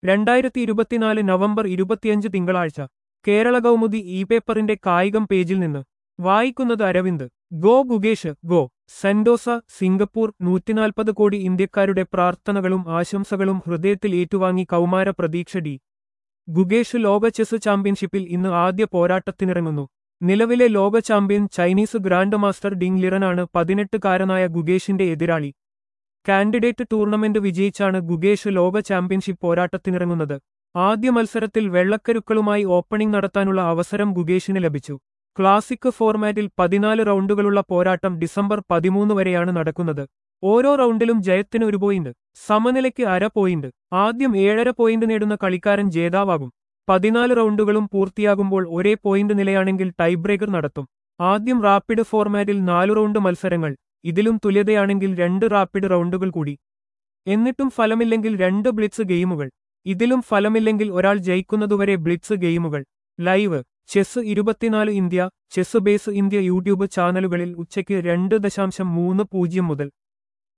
രണ്ടായിരത്തി ഇരുപത്തിനാല് നവംബർ ഇരുപത്തിയഞ്ച് തിങ്കളാഴ്ച കേരള കൗമുദി ഇ പേപ്പറിന്റെ കായികം പേജിൽ നിന്ന് വായിക്കുന്നത് Aravind go Gukesh go Sentosa Singapore നൂറ്റിനാൽപ്പത് കോടി ഇന്ത്യക്കാരുടെ പ്രാർത്ഥനകളും ആശംസകളും ഹൃദയത്തിൽ ഏറ്റുവാങ്ങി കൗമാര പ്രതീക്ഷ ഡി ഗുഗേഷ് ലോക ചെസ് ചാമ്പ്യൻഷിപ്പിൽ ഇന്ന് ആദ്യ പോരാട്ടത്തിനിറങ്ങുന്നു നിലവിലെ ലോക champion Chinese grand master Ding ലിറനാണ് പതിനെട്ടുകാരനായ ഗുഗേഷിന്റെ എതിരാളി കാൻഡിഡേറ്റ് ടൂർണമെന്റ് വിജയിച്ചാണ് ഗുഗേഷ് ലോക ചാമ്പ്യൻഷിപ്പ് പോരാട്ടത്തിനിറങ്ങുന്നത് ആദ്യ മത്സരത്തിൽ വെള്ളക്കരുക്കളുമായി ഓപ്പണിംഗ് നടത്താനുള്ള അവസരം ഗുഗേഷിന് ലഭിച്ചു ക്ലാസിക് ഫോർമാറ്റിൽ പതിനാല് റൗണ്ടുകളുള്ള പോരാട്ടം ഡിസംബർ പതിമൂന്ന് വരെയാണ് നടക്കുന്നത് ഓരോ റൗണ്ടിലും ജയത്തിന് ഒരു പോയിന്റ് സമനിലയ്ക്ക് അര പോയിന്റ് ആദ്യം ഏഴര പോയിന്റ് നേടുന്ന കളിക്കാരൻ ജേതാവാകും പതിനാല് റൗണ്ടുകളും പൂർത്തിയാകുമ്പോൾ ഒരേ പോയിന്റ് നിലയാണെങ്കിൽ ടൈബ്രേക്കർ നടത്തും ആദ്യം റാപ്പിഡ് ഫോർമാറ്റിൽ നാലു റൗണ്ട് മത്സരങ്ങൾ ഇതിലും തുല്യതയാണെങ്കിൽ രണ്ട് റാപ്പിഡ് റൗണ്ടുകൾ കൂടി എന്നിട്ടും ഫലമില്ലെങ്കിൽ രണ്ട് ബ്ലിറ്റ്സ് ഗെയിമുകൾ ഇതിലും ഫലമില്ലെങ്കിൽ ഒരാൾ ജയിക്കുന്നതുവരെ ബ്ലിറ്റ്സ് ഗെയിമുകൾ ലൈവ് ചെസ് ഇരുപത്തിനാല് India chess base India YouTube ചാനലുകളിൽ ഉച്ചയ്ക്ക് രണ്ട് ദശാംശം മൂന്ന് പൂജ്യം മുതൽ